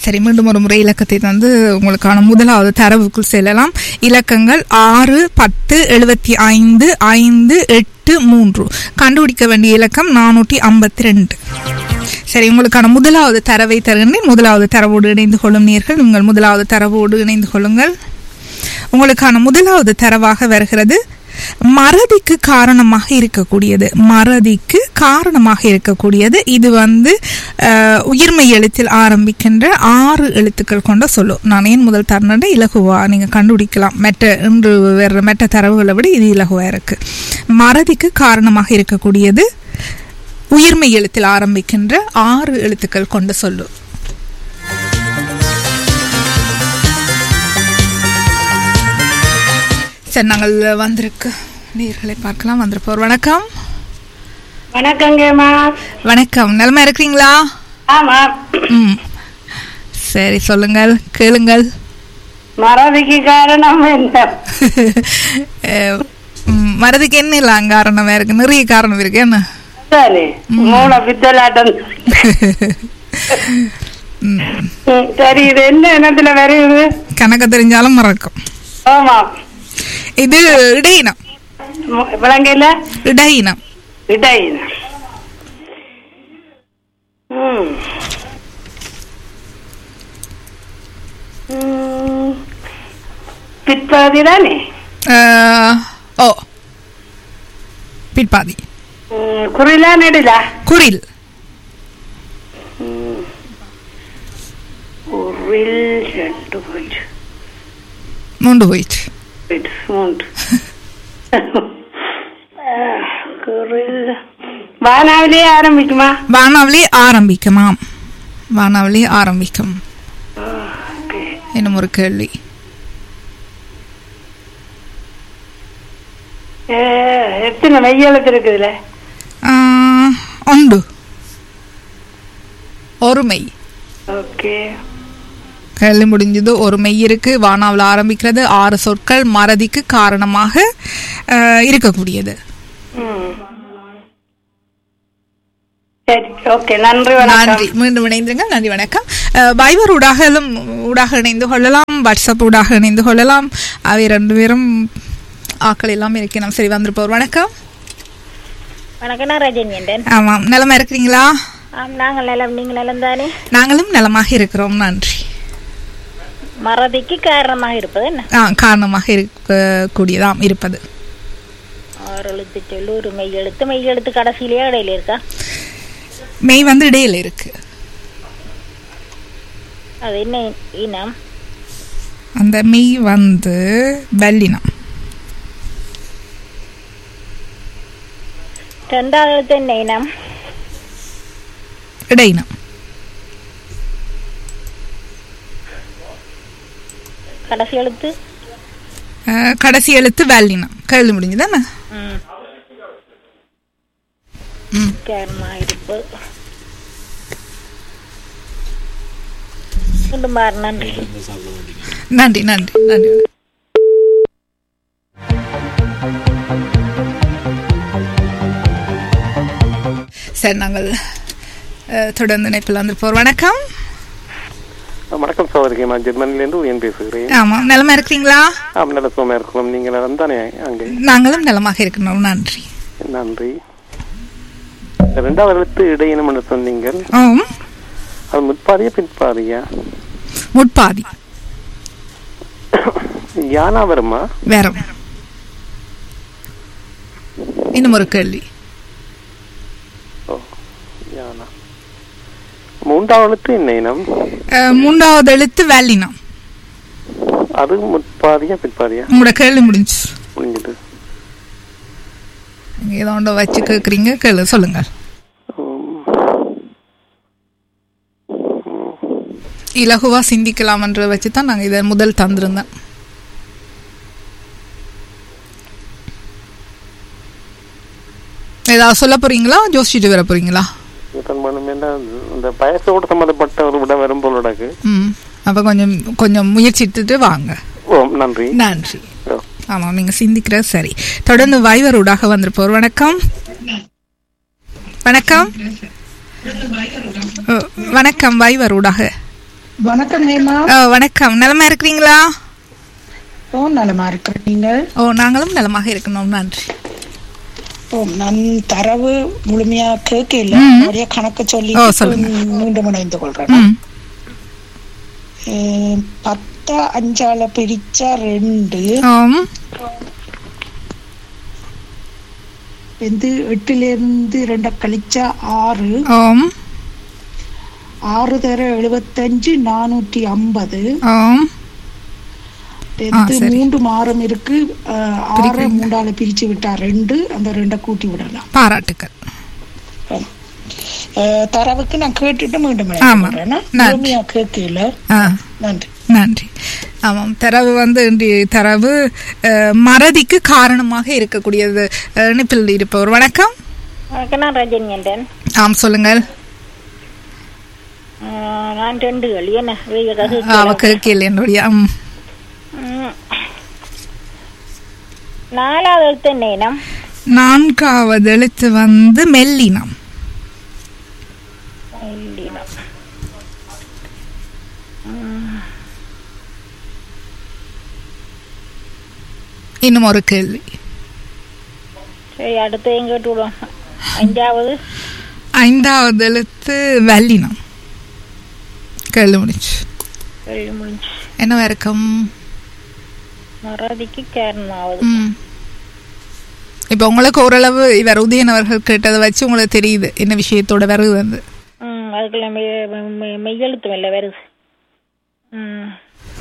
சரி மீண்டும் ஒரு முறை இலக்கத்தை தந்து உங்களுக்கான முதலாவது தரவுக்குள் செல்லலாம் இலக்கங்கள் ஆறு பத்து எழுபத்தி ஐந்து ஐந்து எட்டு மூன்று கண்டுபிடிக்க வேண்டிய இலக்கம் நானூற்றி ஐம்பத்தி ரெண்டு சரி உங்களுக்கான முதலாவது தரவை தருகின்றேன் முதலாவது தரவோடு இணைந்து கொள்ளும் நேர்கள் உங்கள் முதலாவது தரவோடு இணைந்து கொள்ளுங்கள் உங்களுக்கான முதலாவது தரவாக வருகிறது மறதிக்கு காரணமாக இருக்கக்கூடியது மறதிக்கு காரணமாக இருக்கக்கூடியது இது வந்து அஹ், உயிர்மை எழுத்தில் ஆரம்பிக்கின்ற ஆறு எழுத்துக்கள் கொண்ட சொல்லு நான் ஏன் முதல் தரணுன்ற இலகுவா நீங்க கண்டுபிடிக்கலாம் மெட்ட இன்று வேற மெட்ட தரவுகளை விட இது இலகுவா இருக்கு மறதிக்கு காரணமாக இருக்கக்கூடியது உயிர்மை எழுத்தில் ஆரம்பிக்கின்ற ஆறு எழுத்துக்கள் கொண்ட சொல்லு சரி நாங்கள் வந்திருக்கு நேர்களை பார்க்கலாம் வந்திருப்போர் வணக்கம் வணக்கங்கம்மா வணக்கம் நலமா இருக்கிறீங்களா ஆமா ம் சரி சொல்லுங்கள் கேளுங்கள் மறதிக்கு காரணம் என்ன அஹ், ம், மறதிக்கு என்ன இல்லை காரணம் இருக்கு நிறைய காரணம் இருக்கு என்ன தானே மூளை பித்தலாட்டம் ம், ம், சரி இது என்ன இனத்துல வருது கணக்கு தெரிஞ்சாலும் மறக்கும் ஆமா இது இடையினம் மு- விளங்கல இடையினம் இடையினம் ம். ம். பிற்பாதி தானே அஹ், ஓ பிற்பாதி ம், குறிலா நெடுலா குரில் குறில் ரெண்டு போயிட்டு மூண்டு போயிடுச்சு போயிட்டு மூன்று அஹ், குறில் வானாவிலே ஆரம்பிக்குமா வானாவளி ஆரம்பிக்குமாம் வானாவளி ஆரம்பிக்கும் ஓகே. இன்னும் ஒரு கேள்வி அஹ், எத்தனை மெய்யெழுத்து இருக்குதுல ஆஹ், உண்டு ஒருமை ஓகே கேள்வி முடிஞ்சது ஒரு மெய் இருக்கு வானாவில் ஆரம்பிக்கிறது ஆறு சொற்கள் மறதிக்கு காரணமாக ஆஹ், இருக்கக்கூடியது ம். சரி ஓகே நன்றி நன்றி வணக்கம் மீண்டும் இணைந்திருங்க நன்றி வணக்கம் அஹ், வைபர் ஊடாகலும் ஊடாக இணைந்து கொள்ளலாம் வாட்ஸ்அப் ஊடாக இணைந்து கொள்ளலாம் அவை ரெண்டு பேரும் ஆக்கள் எல்லாம் இருக்கணும் சரி வந்திருப்போர் வணக்கம் வணக்கம் நான் ரஜினியண்டன் ஆமாம் நலமா இருக்கிறீங்களா ஆம் நாங்கள் நிலம் நீங்கள் நிலம் தானே நாங்களும் நலமாக இருக்கிறோம் நன்றி மறதிக்கு காரணமாக இருப்பது என்ன ஆ காரணமாக இருக்கக்கூடியதாம் இருப்பது ஆறு எழுத்து சொல்லு ஒரு மெய் எழுத்து மெய் எழுத்து கடைசியிலேயே இடையில இருக்கா மெய் வந்து இடையில இருக்கு அது என்ன இனம் அந்த மெய் வந்து வல்லினம் ரெண்டாவது எழுத்து என்ன இனம் இடையினம் கடைசி எழுத்து அஹ், கடைசி எழுத்து வல்லினம் கேள்வி முடிஞ்சுதானே ம் ம். காரணமாக இருப்பது மீண்டும் பாரு நன்றி நன்றி நன்றி நன்றி சரி நாங்கள் அஹ், தொடர்ந்து இணைப்பில் வந்திருப்போம் வணக்கம் வணக்கம் சகோதரி நான் ஜெர்மனிலேருந்து உயன் பேசுகிறேன் ஆமாம் நலமா இருக்கிறீங்களா ஆம் நல்ல சுகமா இருக்கிறோம் நீங்கள் நலம் தானே அங்கே நாங்களும் நலமாக இருக்கணும் நன்றி நன்றி ரெண்டாவது எழுத்து இடையினம் என்று சொன்னீங்கள் ஓம் அது முற்பாதியா பிற்பாதியா முட்பாதி யானா வருமா வேற இன்னும் ஒரு கேள்வி ஓ யானா மூன்றாவது எழுத்து என்ன இனம் அஹ், மூன்றாவது எழுத்து வேலினம் அது முற்பாதியா பிற்பாதியா உங்களோட கேள்வி முடிஞ்சு முடிஞ்சது ஏதோ ஒன்று வச்சு கேட்குறீங்க கேளு சொல்லுங்கள் உம், இலகுவா சிந்திக்கலாம்ன்றத வச்சு தான் நாங்கள் இதை முதல் தந்திருந்தோம் ஏதாவது சொல்ல போறீங்களா ஜோசிச்சுட்டு வர போறீங்களா இதன் மூலம் என்ன இந்த பயசோடு சம்மந்தப்பட்ட ஒரு விட வரும் போலடாக்கு ம் அப்போ கொஞ்சம் கொஞ்சம் முயற்சித்துட்டு வாங்க ஓம் நன்றி நன்றி ஓ. ஆமாம் நீங்கள் சிந்திக்கிறது சரி தொடர்ந்து வைவரூடாக வந்திருப்போர் வணக்கம் வணக்கம் அ, வணக்கம் வைவரூடாக வணக்கம் நேமா ஆ, வணக்கம் நலமா இருக்கிறீங்களா ஓ நலமா இருக்கிறேன் நீங்கள் ஓ நாங்களும் நலமாக இருக்கணும் நன்றி ஓ நான் தரவு முழுமையா கேட்கல ம். நிறைய கணக்கு சொல்லி ஓ, சொல்லுங்க. மீண்டும் இணைந்து கொள்றேன் ம் அஹ், பத்தா அஞ்சால பிரிச்சா ரெண்டு ஆம் வந்து எட்டுல இருந்து ரெண்ட கழிச்சா ஆறு ஆம் ஆறு தர எழுபத்தஞ்சு நானூற்றி ஐம்பது ஆம் வந்து சரி. மூன்று மாறும் இருக்கு அஹ், ஆறை பிரிக்கிறீங்க. மூன்றால பிரிச்சு விட்டா ரெண்டு அந்த ரெண்டை கூட்டி விடலாம் பாராட்டுக்கள் அஹ், தரவுக்கு நான் கேட்டுட்டு மீண்டும் ஆமா. இணைந்து கொள்றேன். நன்றி. முழுமையா கேட்கல ஆ நன்றி நன்றி ஆமாம் தரவு வந்து இன்றைய தரவு அஹ், மறதிக்கு காரணமாக இருக்கக்கூடியது அஹ், இணைப்பில் இருப்பவர் வணக்கம் வணக்கம் நான் ரஜினி என்றேன் ஆம் சொல்லுங்கள் ஆஹ் நான் ரெண்டு களி என்ன வெய்ய ககு அவக்கு கேள்வி என்னுடைய ம். ம். நாலாவது எழுத்து என்ன இனம் நான்காவது எழுத்து வந்து மெல்லினம் இல்லினம். ம். இன்னும் ஒரு கேள்வி சரி அடுத்து எங்க விட்டு விடுவோம் அஞ்சாவது ஐந்தாவது எழுத்து வல்லினம் கேள்வி முடிச்சு கேள்வி முடிஞ்சு என்னவா இருக்கும் மறதிக்கு காரணமாவது ம். இப்ப உங்களுக்கு ஓரளவு இவர் உதயன் அவர்கள் கேட்டதை வச்சு உங்களுக்கு தெரியுது என்ன விஷயத்தோட வருது வந்து ம் அதுக்குள்ள மெய் மெய்- மெய்யெழுத்தும் இல்லை வருது ம்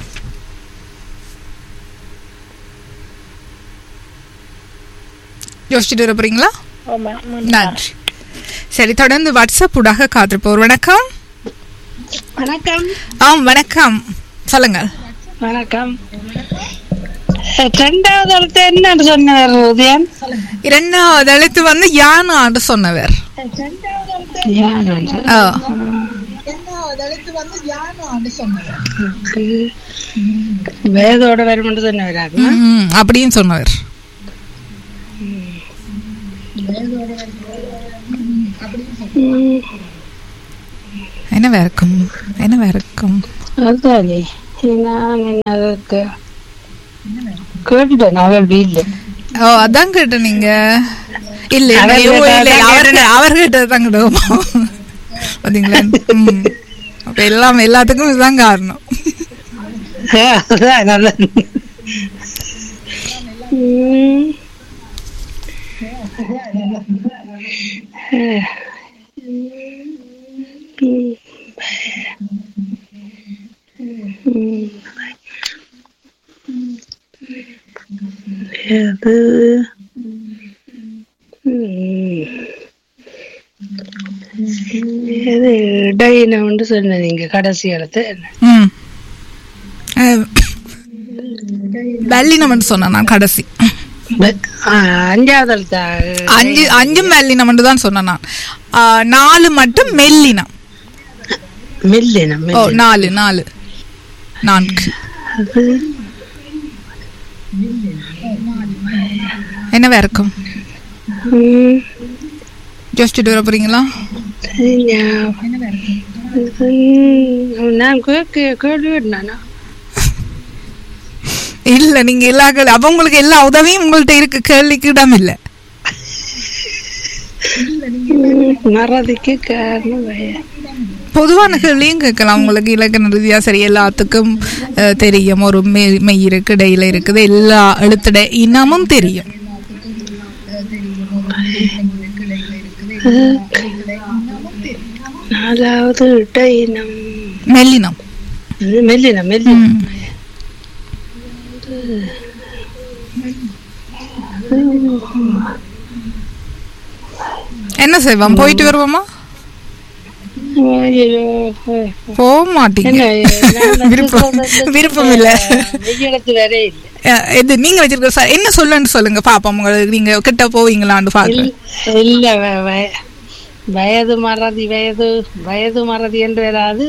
யோசிச்சுட்டு வர போறீங்களா ஆமா ம். நன்றி சரி தொடர்ந்து வாட்ஸ்அப் ஊடாக காத்திருப்போர் வணக்கம் வணக்கம் ஆம் வணக்கம் சொல்லுங்க வணக்கம் ரெண்டாவது எழுத்து என்னன்னு சொன்னார் உதயன் இரண்டாவது எழுத்து வந்து யானான்னு சொன்னவர் ஆ. வேதோட வருமென்று சொன்னவராக ம், ம், அப்படின்னு சொன்னவர் என்னவா இருக்கும் என்னவா இருக்கும் அதுதானே நான் என்ன அதற்கு கேட்டுட்டேன் அவள் வீட்டில் ஓ அதான் கேட்ட நீங்க இல்ல இல்ல, அவர் ஐயோ, இல்ல, இல்ல, கேட்டதான் அவர் கே- அவர் கேட்டது தான் கேட்டோமா பாத்தீங்களா ம். அப்ப எல்லாம் எல்லாத்துக்கும் இதுதான் காரணம் அதான் நல்லது ம். அது ம். இது இடையினு சொன்ன நீங்க கடைசி இடத்து ம் அஹ், வல்லினம்னு சொன்னேன் நான் கடைசி அஞ்சாவது எழுத்தா அஞ்சு அஞ்சும் வல்லினம் தான் சொன்னேன் நான் ஆ, நாலு மட்டும் மெல்லினம் மெல்லினம் ஓ நாலு நாலு நான்கு அது என்னவா இருக்கும் ம், யோசிச்சுட்டு வர போறீங்களா சரியா. அது, நான் கேட்க கேள்வி நானா இல்ல நீங்க எல்லா கேள்வி அப்ப உங்களுக்கு எல்லா உதவியும் உங்கள்ட்ட இருக்கு கேள்விக்கு இடம் இல்ல மறதிக்கு காரணம் பயம். பொதுவான கேள்வியும் கேட்கலாம் உங்களுக்கு இலக்கண ரீதியா சரி எல்லாத்துக்கும் அஹ், தெரியும் ஒரு மெய் மெய் இருக்கு இடையில இருக்குது எல்லா எழுத்துட இனமும் தெரியும் நாலாவது இடையினம் மெல்லினம் இது மெல்லினம் மெல்லினம் ம். என்ன செய்வோம் போயிட்டு வருவோமா ஐயோ, போக மாட்டீங்க என்ன, நான் விருப்பம் சொல்றது விருப்பம் இல்ல வெய்யெழுத்து வேற இல்ல அஹ், இது நீங்க வச்சிருக்க சார் என்ன சொல்லுன்னு சொல்லுங்க பாப்போம் உங்களுக்கு நீங்க கிட்ட போவீங்களான்னு பாக்குறேன் இல்ல வ- வய- வயது மறதி வயது வயது மறதி என்று வராது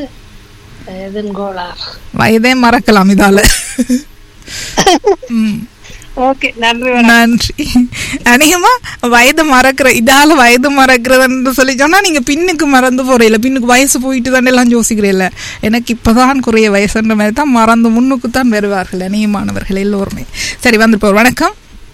வயதின் கோளாறு வயதே மறக்கலாம் இதால ம். ஓகே நன்றி மேடம் நன்றி அநேகமா வயது மறக்கிற இதால வயது மறக்கிறதுன்னு சொல்லி சொன்னா நீங்க பின்னுக்கு மறந்து போறீல பின்னுக்கு வயசு போயிட்டு தானே எல்லாம் யோசிக்கிறீல்ல எனக்கு இப்பதான் குறைய வயசுன்ற மாதிரி தான் மறந்து முன்னுக்கு தான் வருவார்கள் அநேகமானவர்கள் எல்லோருமே சரி வந்து போ வணக்கம்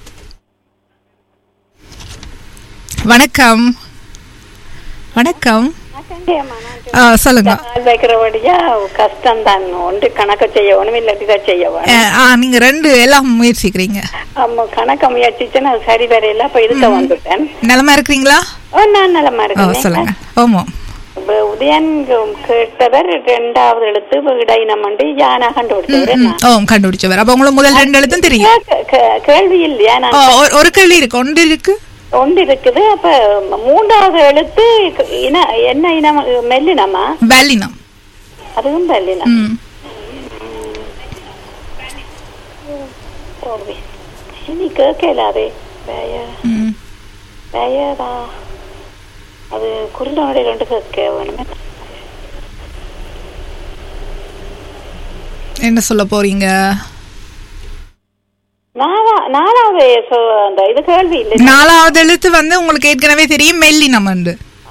வணக்கம் வணக்கம் ஆ, சொல்லுங்க வைக்கிறபடியா கஷ்டம் தான் ஒன்று கணக்கு செய்யணும் இல்லாட்டி இதை செய்யணும் ஆ, ஆ நீங்க ரெண்டு எல்லாம் முயற்சிக்கிறீங்க ஆமா கணக்க முயற்சிச்சு நான் சரி வரையில அப்ப இதுக்க வந்துட்டேன் நிலமா இருக்கிறீங்களா ஓ, நான் நலமா ஓ இருக்கேன் சொல்லுங்க ஆமா இப்ப உதயன் கேட்டவர் ரெண்டாவது எழுத்து இடையினம் வந்து யானா கண்டுபிடிச்சவர் என்ன? ஓ கண்டுபிடிச்சவர் அப்ப உங்களுக்கு முதல் ரெண்டு எழுத்தும் தெரியும் கே- கே- கேள்வி இல்லையா ஓ, நான் ஒரு- ஒரு கேள்வி இருக்கு ஒன்று இருக்கு ஒன்று இருக்குது அப்ப மூன்றாவது எழுத்து இன என்ன இனம் மெல்லினமா வேலினம் அதுவும் மெல்லினம் ம் ஓகே. இனி கேட்கலாதே வேய ம் வேயதா அது குருடனுடைய ரெண்டு கேட்க வேணுமே என்ன சொல்ல போறீங்க நாலா நாலாவது சொ- அந்த இது கேள்வி இல்லை நாலாவது எழுத்து வந்து உங்களுக்கு ஏற்கனவே தெரியும் மெல்லினம் வந்து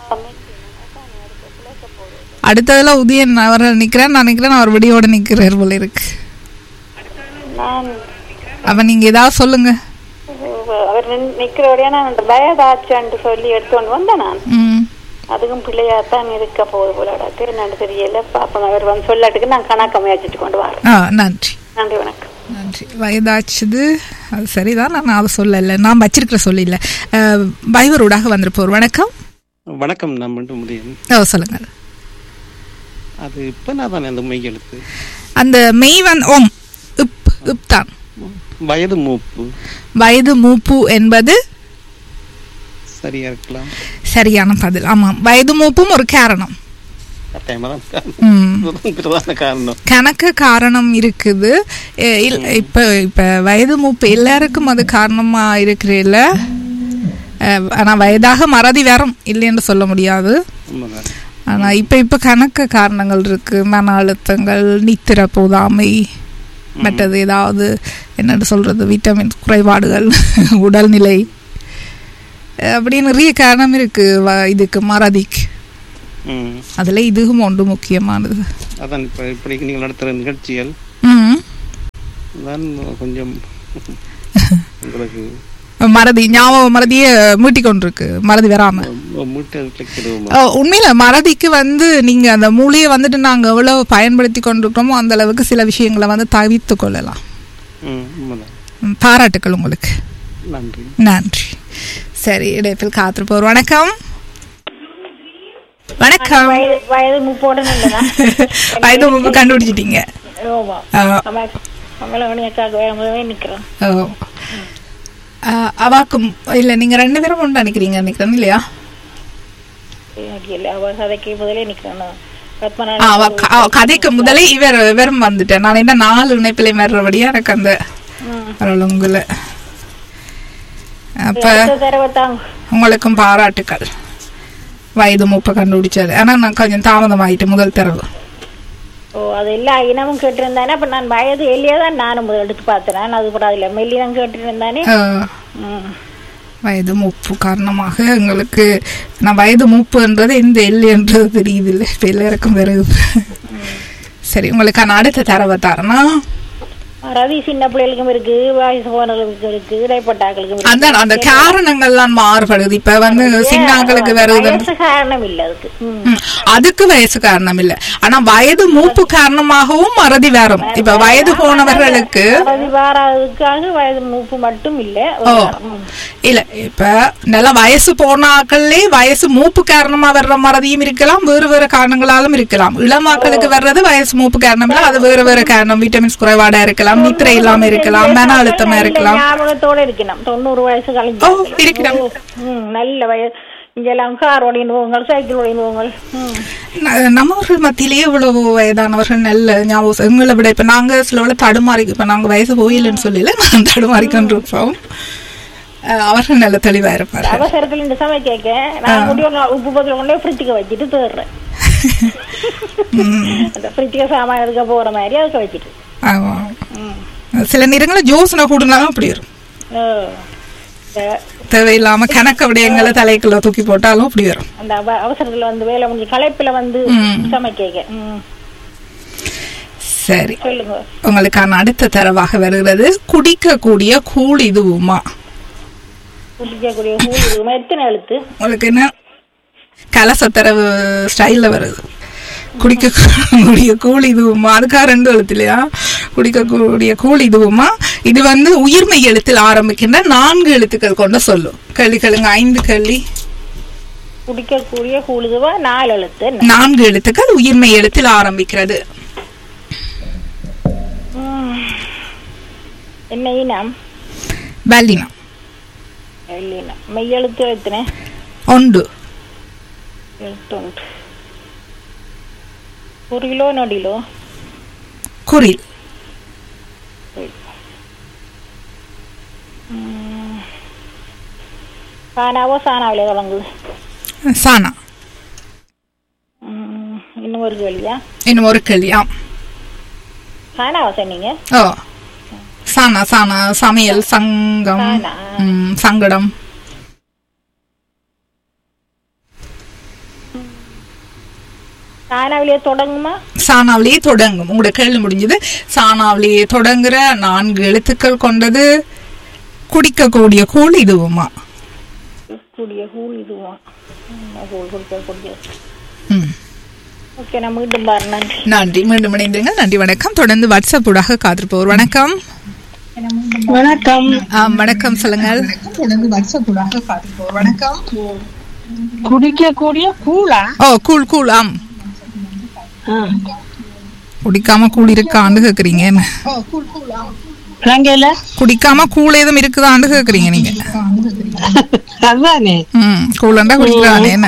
அடுத்ததுல உதயன் அவர் நிக்கிறேன் நான் நிக்கிறேன் அவர் விடியோட நிக்கிறார் போல இருக்கு நான் அப்ப நீங்க ஏதாவது சொல்லுங்க அவர் நிக்கிறவரையா நான் அந்த பயதாச்சான்னு சொல்லி எடுத்துட்டு வந்தேன் நான் ம் அதுக்கும் பிள்ளையாத்தான் இருக்க போகுது போல எனக்கு என்னன்னு தெரியல பாப்போம் அவர் வந்து சொல்லட்டுக்கு நான் கணக்க முயற்சிட்டு கொண்டு வரேன் ஆ நன்றி நன்றி வணக்கம் நன்றி வயதாச்சுது அது சரிதான் நான் அதை சொல்லல நான் வச்சிருக்கிற சொல்லில பைவரோடாக வந்திருப்போர் வணக்கம் வணக்கம் நான் மட்டும் முடியும் ஓ சொல்லுங்க அது இப்ப நான் தானே அந்த மெய் எழுத்து அந்த மெய் வந்து ஓம் இப் இப் தான் வயது மூப்பு வயது மூப்பு என்பது சரியா இருக்கலாம் சரியான பதில் ஆமாம் வயது மூப்பும் ஒரு காரணம் கட்டாயமா தான் காரணம். ம் இதுதான் பிரதான காரணம் கணக்கு காரணம் இருக்குது எ- இல்ல- இப்ப இப்ப வயது மூப்பு எல்லாருக்கும் அது காரணமா இருக்கிறதில்ல அஹ், ஆனா வயதாக மறதி வரும் இல்லைன்னு சொல்ல முடியாது உண்மைதான் ஆனா இப்ப இப்ப கணக்கு காரணங்கள் இருக்கு மன அழுத்தங்கள் நித்திர போதாமை மற்றது ஏதாவது என்னன்னு சொல்றது விட்டமின் குறைபாடுகள் உடல்நிலை அஹ், அப்படி நிறைய காரணம் இருக்கு வ- இதுக்கு மறதிக்கு ம் அதுல இதுவும் ஒன்று முக்கியமானது அதான் இப்ப இப்படி நீங்கள் நடத்துகிற நிகழ்ச்சிகள் ம் தான் கொஞ்சம் உங்களுக்கு மறதி ஞாபக மறதியை மீட்டி கொண்டிருக்கு மறதி வராம மீட்டு கிடவும் ஓ, உண்மையில மறதிக்கு வந்து நீங்க அந்த மூளையை வந்துட்டு நாங்க எவ்வளவு பயன்படுத்தி கொண்டிருக்கிறோமோ அந்த அளவுக்கு சில விஷயங்களை வந்து தவிர்த்து கொள்ளலாம் ம் உண்மைதான் ம், பாராட்டுக்கள் உங்களுக்கு நன்றி நன்றி சரி இடைப்பில் காத்திருப்போர் வணக்கம் வணக்கம் வயது வயது முப்போட நல்லதான் வயது முன்பு கண்டுபிடிச்சிட்டீங்க ரோபா ஆ, கமலவணியக்காக வேகமாகவே நிக்கிறோம் ஓ. ஆ, அவாக்கும் இல்ல நீங்க ரெண்டு பேரும் ஒன்று நினைக்கிறீங்க நினைக்கிறேன் இல்லையா எனக்கு இல்லை அவ கதைக்கு முதலே நிக்கிறேன் நான். பத்மநாபன் ஆ, அவ க- அவ கதைக்கு முதலே இவர் இவரும் வந்துட்டேன் நான் என்ன நாலு இணைப்பிலை மாறுறபடியா எனக்கு அந்த உங்களை அப்ப அடுத்த தடவை தாங்க உங்களுக்கும் பாராட்டுக்கள் வயது மூப்பை கண்டுபிடிச்சது ஆனா நான் கொஞ்சம் தாமதமாயிட்டு முதல் தடவை ஓ அது எல்லா இனமும் கேட்டிருந்தானே அப்ப நான் வயது எல்லையே தான் நானும் முதல் எடுத்து பார்த்தேன் அது கூட அதில் மெல்லினம் கேட்டிருந்தானே ஆ, ம். வயது மூப்பு காரணமாக எங்களுக்கு நான் வயது மூப்புன்றது எந்த எல்லைன்றது தெரியுது இல்லை இப்போ எல்லாருக்கும் வருது சரி உங்களுக்கான அடுத்த தரவை தரேன்னா ரவி சின்ன பிள்ளைகளுக்கும் இருக்கு வயசு போனவர்களுக்கும் இருக்கு இடைப்பட்டாக்களுக்கும் இருக்கு அதான் அந்த காரணங்கள்லாம் மாறுபடுது இப்ப வந்து சின்னாக்களுக்கு வருது வயசு காரணம் இல்ல அதுக்கு ம். ம், அதுக்கு வயசு காரணம் இல்ல ஆனா வயது மூப்பு காரணமாகவும் மறதி வரும் இப்ப வயது போனவர்களுக்கு மறதி வாராததுக்காக வயது மூப்பு மட்டும் இல்ல ஓ இல்ல இப்ப நல்ல வயசு போனாக்களே வயசு மூப்பு காரணமா வர்ற மறதியும் இருக்கலாம் வேறு வேறு காரணங்களாலும் இருக்கலாம் இளமாக்களுக்கு வர்றது வயசு மூப்பு காரணம் இல்ல அது வேறு வேறு காரணம் விட்டமின்ஸ் குறைபாடா இருக்கலாம் நித்திரை இல்லாம இருக்கலாம் மன அழுத்தமா இருக்கலாம் ஞாபகத்தோட இருக்கணும் தொண்ணூறு வயசு ஓ கழிஞ்சு இருக்கலாம் ம், நல்ல வயசு இங்கெல்லாம் கார் ஓடின்னு போங்க சைக்கிள் ஓடின்னு போங்க ம். ந- நம்மவர்கள் மத்தியிலேயே இவ்வளவு வயதானவர்கள் நல்ல ஞாபகம் எங்களை விட இப்ப நாங்க சில வேளை தடுமாறி இப்ப நாங்க வயசு போயில்லைன்னு சொல்லல நான் தடுமாறி கொண்டிருப்போம் அஹ் அவர்கள் நல்ல தெளிவா இருப்பார்கள் அவசரத்துல இந்த சமயம் கேட்க நான் முடியும் உப்பு பத்திரம் கொண்டே ஃப்ரிட்ஜுக்கு வச்சுட்டு தேடுறேன் அந்த ஃப்ரிட்ஜுக்கு சாமான் எடுக்க போற மாதிரி அதுக்கு வச்சுட்டு ஆமா. சில நேரங்களில் ஜோசனை கூடுனாலும் அப்படி வரும் ஓ. இந்த- தேவையில்லாம கணக்க விடயங்களை தலைக்குள்ள தூக்கி போட்டாலும் அப்படி வரும் அந்த அவ- அவசரத்துல வந்து வேலை முடிஞ்சு களைப்புல வந்து ம். சமைக்க ம். சரி சொல்லுங்க உங்களுக்கான அடுத்த தரவாக வருகிறது குடிக்கக்கூடிய கூழ் இதுவுமா குடிக்கக்கூடிய கூழ் இதுவுமா எத்தனை எழுத்து உங்களுக்கு என்ன கலசத்தரவு ஸ்டைல்ல வருது குடிக்கக்கூடிய கூழ் இதுவுமா அதுக்காக ரெண்டு எழுத்து இல்லையா குடிக்கக்கூடிய கூழ் இதுவுமா இது வந்து உயிர்மை எழுத்தில் ஆரம்பிக்கின்ற நான்கு எழுத்துக்கள் கொண்ட சொல்லும் கேள்வி கேளுங்க ஐந்து கேள்வி குடிக்கக்கூடிய கூழ் இதுவா நாலு எழுத்து என்ன? நான்கு எழுத்துக்கள் உயிர்மை எழுத்தில் ஆரம்பிக்கிறது ம். என்ன இனம் பல்லினம் வெள்ளினம் மெய் எழுத்து எத்தனை ஒன்று எழுத்துண்டு ஒரு கிலோ நொடிலோ குரில் சானாவோ சானாவிலே தொடங்குது சானா ம், இன்னும் ஒரு கேள்வியா இன்னும் ஒரு கேள்வியா சானாவா சொன்னீங்க ஓ சானா சானா சமையல் சங்கம் சானா. ம், சங்கடம் சானாவிலே தொடங்குமா சானாவிலேயே தொடங்கும் உங்களோட கேள்வி முடிஞ்சது சானாவிலேயே தொடங்குற நான்கு எழுத்துக்கள் கொண்டது குடிக்கக்கூடிய கூழ் இதுவுமா கூடிய கூழ் இதுவா ம், கூழ் குடிக்கக்கூடிய ம். ஓகே நான் மீண்டும் பாரு நன்றி நன்றி மீண்டும் இணைந்திருங்கள் நன்றி வணக்கம் தொடர்ந்து வாட்ஸ்அப் ஊடாக காத்திருப்போர் வணக்கம் வணக்கம் ஆ, வணக்கம் சொல்லுங்கள் குடிக்கக்கூடிய கூழா ஓ கூழ் கூழ் ஆம் குடிக்காம கூழ் இருக்கான்னு கேக்குறீங்க என்ன? இலங்கையில குடிக்காம கூழ் ஏதும் இருக்குதான்னு கேக்குறீங்க நீங்க அதுதானே ம் கூழண்டா குடிக்கிறானே என்ன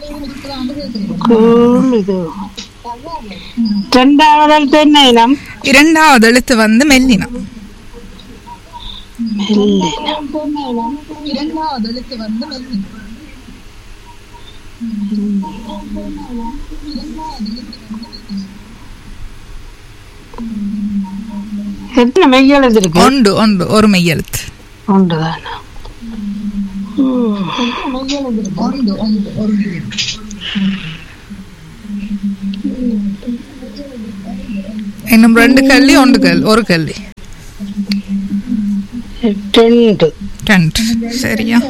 கூழ் இது ரெண்டாவது எழுத்து என்ன இனம் இரண்டாவது எழுத்து வந்து மெல்லினம் எத்தனை மெய் எழுத்து இருக்கு ஒன்று ஒன்று ஒரு மெய் எழுத்து ஒன்றுதானா இன்னும் ரெண்டு கல்வி ஒன்று கல் ஒரு கல்வி ரெண்டு ரெண்டு சரியா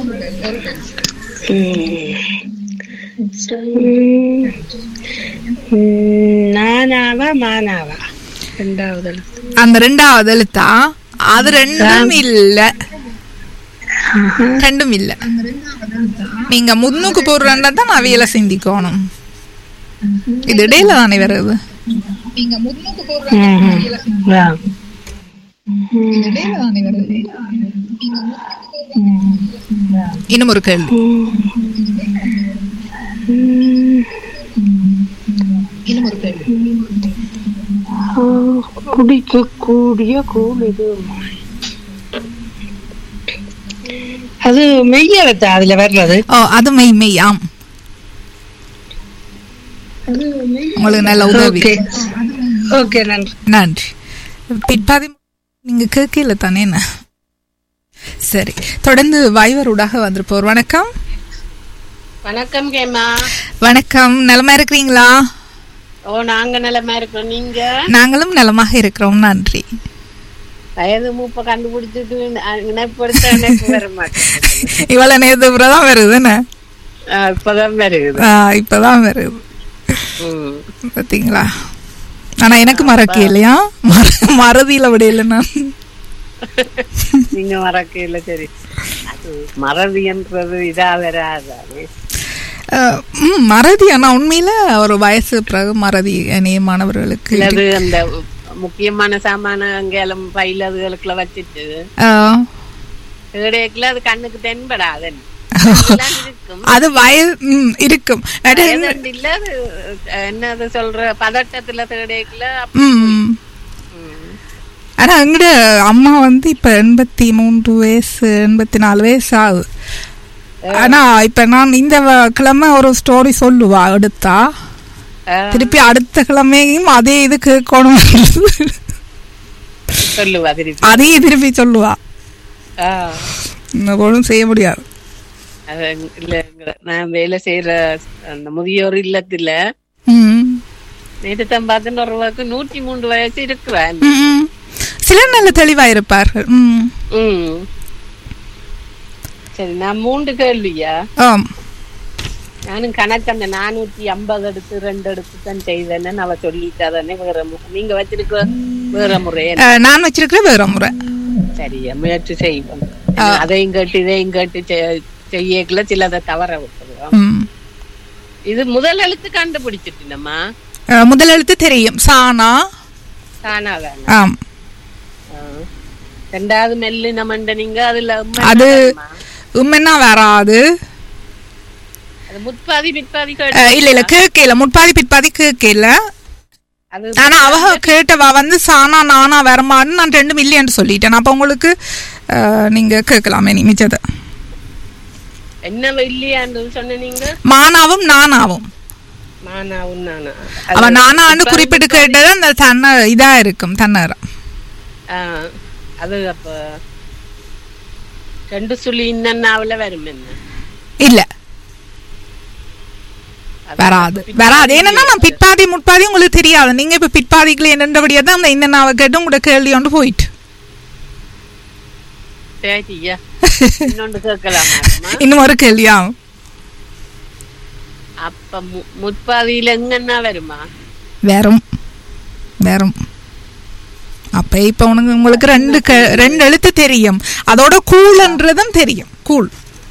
நானாவா மானாவா ரெண்டாவது எழுத்து அந்த ரெண்டாவது எழுத்தா அது ரெண்டும் இல்ல ரெண்டும் இல்ல நீங்க முன்னுக்கு போடுறா தான் அவியல சிந்திக்கணும் இது இடையில தானே வருது ஆ. இன்னும் ஒரு கேள்வி ஆ, குடிக்கக்கூடிய கூழ் இது அது மெய் எழுத்தா அதுல வர்றது ஓ அது மெய் மெய் ஆம் உங்களுக்கு நல்ல உதவி ஓகே ஓகே நன்றி நன்றி பிற்பாதி நீங்க கேட்கல தானே என்ன சரி தொடர்ந்து வைவரூடாக வந்திருப்போர் வணக்கம் வணக்கம் கேமா வணக்கம் நலமா இருக்கிறீங்களா ஓ நாங்க நிலைமை இருக்கோம் நீங்க நாங்களும் நலமாக இருக்கிறோம் நன்றி வயது மூப்ப கண்டுபிடிச்சிட்டு அஹ், இணைப்படுத்த இணைப்பு வர மாட்டேங்குது இவ்வளவு நேரத்து தான் வருது என்ன அஹ், இப்பதான் வருகுது ஆ, இப்பதான் வருது ம். பாத்தீங்களா ஆனா எனக்கு மறக்க இல்லையா மற- மறதியில விட இல்லை நான் நீங்க மறக்கையில சரி அது மறதின்றது இதா வராதானே அஹ், ம், மறதி ஆனா உண்மையில ஒரு வயசு பிறகு மறதி மாணவர்களுக்கு சிலது அந்த முக்கியமான சாமான அங்கேயும் பையில அதுகளுக்குள்ள வச்சுட்டு அஹ், இடையக்குள்ள அது கண்ணுக்கு தென்படாது அதெல்லாம் இருக்கும் அது வய ம், இருக்கும் நட- வயது இல்ல அது அஹ், என்னது சொல்ற பதட்டத்துல தேடைக்குள்ள ம். ஆனா எங்கட அம்மா வந்து இப்ப எண்பத்தி மூன்று வயசு எண்பத்தி நாலு வயசு ஆகுது ஆனா இப்ப நான் இந்த வ- கிழமை ஒரு ஸ்டோரி சொல்லுவா எடுத்தா திருப்பி அடுத்த கிழமையும் அதே இது கேட்கணும் சொல்லுவா திருப்பி அதையே திருப்பி சொல்லுவா ஆ, இந்த போலும் செய்ய முடியாது அது இல்ல இங்க நான் வேலை செய்யற அந்த முதியோர் இல்லத்துல ம். நேற்று தான் பார்த்தேன்னு ஒரு ரூபாய்க்கு நூற்றி மூன்று வயசு இருக்கிறேன் ம், ம். சிலர் நல்ல தெளிவாயிருப்பார்கள் ம் ம் சரி நான் மூன்று கேள்வியா ஆம் நானும் கணக்கு அந்த நானூத்தி ஐம்பது எடுத்து ரெண்டு எடுத்து தான் செய்தேன்னு அவ சொல்லிட்டாதானே வேற மு- நீங்க வச்சிருக்க வேற முறை அஹ், நான் வச்சிருக்கிற வேற முறை சரியா முயற்சி செய்வோம் அதையும் கேட்டு இதையும் கேட்டு செ- செய்யக்குள்ள சிலதை தவற விட்டுருவோம் ம். இது முதல் எழுத்து கண்டுபிடிச்சிட்டுனம்மா அஹ், முதல் எழுத்து தெரியும் சானா தானா வேணும் ஆம் ரெண்டாவது மெல்லு நம்மண்ட நீங்க அதுல உம்மை அது வேணுமா? உண்மைன்னா வராது அது முற்பாதி பிற்பாதி அஹ், கேட்டு இல்ல இல்ல கேட்கல முற்பாதி பிற்பாதி கேட்கல அது ஆனா அவ கேட்டவா வந்து சானா நானா வரமான்னு நான் ரெண்டு மில்லியன் சொல்லிட்டேன் அப்ப உங்களுக்கு அஹ், நீங்க கேட்கலாமே நீ மிச்சத என்ன இல்லையான்னு சொன்ன நீங்க மானாவும் நானாவும் நானா உன்னானா அவ நானான்னு குறிப்பிட்டு கேட்டது அந்த தன்ன இதா இருக்கும் தன்னரம் ஆ, அது அப்ப ரெண்டு சுழி இன்னன்னாவில வரும் என்ன இல்ல அது வராது வராது என்னன்னா நான் பிற்பாதி முற்பாதி உங்களுக்கு தெரியாது நீங்க இப்ப பிற்பாதிக்குள்ள என்னன்றபடியா தான் அந்த இந்த நாவை கேட்டு உங்களோட கேள்வி ஒன்று போயிட்டு சரியா இன்னொன்று கேட்கலாமா இன்னும் ஒரு கேள்வியாகும் அப்ப மு- முற்பாதியில எங்கன்னா வருமா வேறும் வேறும் அப்ப இப்ப உனக்கு உங்களுக்கு ரெண்டு க- ரெண்டு எழுத்து தெரியும் அதோட கூல்ன்றதும் தெரியும் கூல்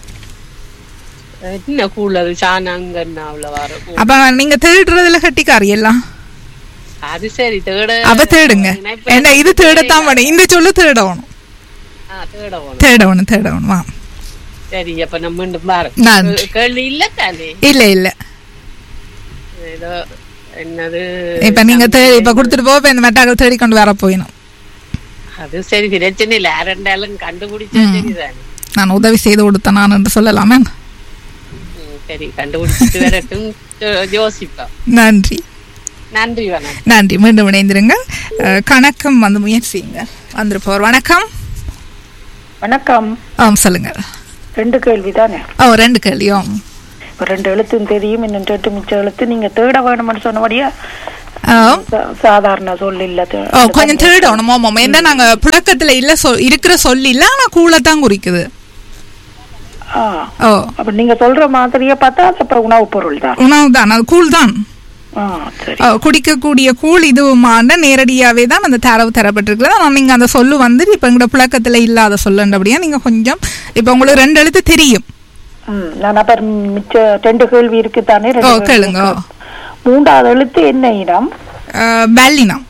என்ன கூழ் அது சாணாங்கன்னாவில வர கூழ். அப்ப நீங்க தேடுறதுல கட்டிக்காரி எல்லாம் அது சரி தேட அவ தேடுங்க நினைப்ப- என்ன இது தேடத்தான் வேணும் இந்த சொல்லு தேடணும் ஆ, தேட வேணும். தேடணும் தேடணும் வா சரி அப்ப நம்ம மீண்டும் பாரு நன்றி. கே- கேள்வி இல்ல தானே இல்ல இல்ல ஏதோ என்னது இப்ப நீங்க தே- இப்ப கொடுத்துட்டு போக இப்ப இந்த மெட்டாக்கள் தேடி கொண்டு வர போயிடும் அது சரி பிரச்சனை இல்ல யாரெண்டாலும் கண்டுபிடிச்சா சரிதானே நான் உதவி செய்து கொடுத்தேன் நான் என்று சொல்லலாமே ம், சரி கண்டுபிடிச்சிட்டு வரட்டும் யோ- யோசிப்போம் நன்றி நன்றி வணக்கம் நன்றி மீண்டும் இணைந்திருங்க அஹ், கணக்கம் வந்து முயற்சிங்க வந்துருப்போர் வணக்கம் வணக்கம் ஆம் சொல்லுங்க ரெண்டு கேள்வி தானே ஓ ரெண்டு கேள்வியும் இப்ப ரெண்டு எழுத்தும் தெரியும் இன்னும் ரெண்டு மிச்ச எழுத்து நீங்க தேட வேணும்னு சொன்னபடியா ஆம். சா- சாதாரண சொல் இல்ல தே- ஓ கொஞ்சம் தேடணும் ஆமாம் ஏன்னா நாங்க புழக்கத்துல இல்ல சொல் இருக்கிற சொல் இல்ல ஆனா கூலத்தான் குறிக்குது ஆ. ஓ அப்ப நீங்க சொல்ற மாதிரியே பார்த்தா அது அப்ப உணவுப் பொருள் தான் உணவு தான் அது கூழ் தான் ஆ, சரி ஓ, குடிக்கக்கூடிய கூழ் இதுவுமான நேரடியாவே தான் அந்த தரவு தரப்பட்டிருக்குது ஆனா நீங்க அந்த சொல்லு வந்து இப்ப எங்களோட புழக்கத்துல இல்லாத சொல்லுன்றபடியா நீங்க கொஞ்சம் இப்ப உங்களுக்கு ரெண்டு எழுத்து தெரியும் ம், நான் அப்ப மிச்ச ரெண்டு கேள்வி இருக்கு தானே ஓ கேளுங்க ஓ. மூன்றாவது எழுத்து என்ன இனம் அஹ், பல்லினம்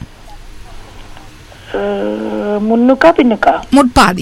அஹ், முன்னுக்கா பின்னுக்கா முட்பாதி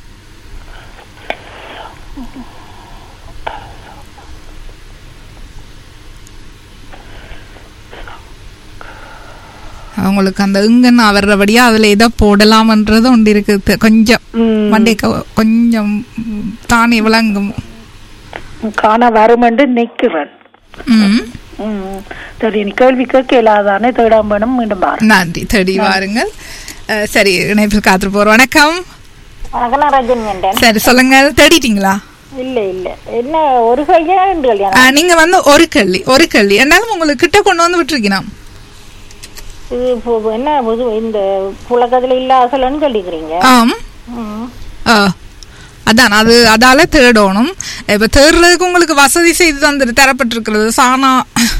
அவங்களுக்கு அந்த இங்கன்னு வர்றபடியா அதுல எதை போடலாம்ன்றது ஒன்று இருக்குது கொஞ்சம் ம், மண்டே கொஞ்சம் ம், தானே விளங்கும் காண வரும் என்று நிக்கிறேன் ம் ம், சரி நீ கேள்வி கேட்கல தானே தேடாம வேணும் மீண்டும் பாரு நன்றி தேடி வாருங்கள் அஹ், சரி இணைப்பில் காத்துட்டு போறோம் வணக்கம் வணக்கம் நான் ரஜினியண்டன் சரி சொல்லுங்க தேடிட்டீங்களா இல்ல இல்ல என்ன ஒரு கையா ரெண்டு கல்யாணம் அஹ், நீங்க வந்து ஒரு கள்ளி ஒரு கள்ளி என்னாலும் உங்களுக்கு கிட்ட கொண்டு வந்து விட்டுருக்கீங்க இது இப்போ என்ன புது இந்த புழக்கத்துல இல்லாத சொல்லன்னு சொல்லிக்கிறீங்க ஆம் ம். ஆ அதான் அது அதால தேடணும் இப்ப தேடுறதுக்கு உங்களுக்கு வசதி செய்து தந்துட்டு தரப்பட்டிருக்கிறது சானா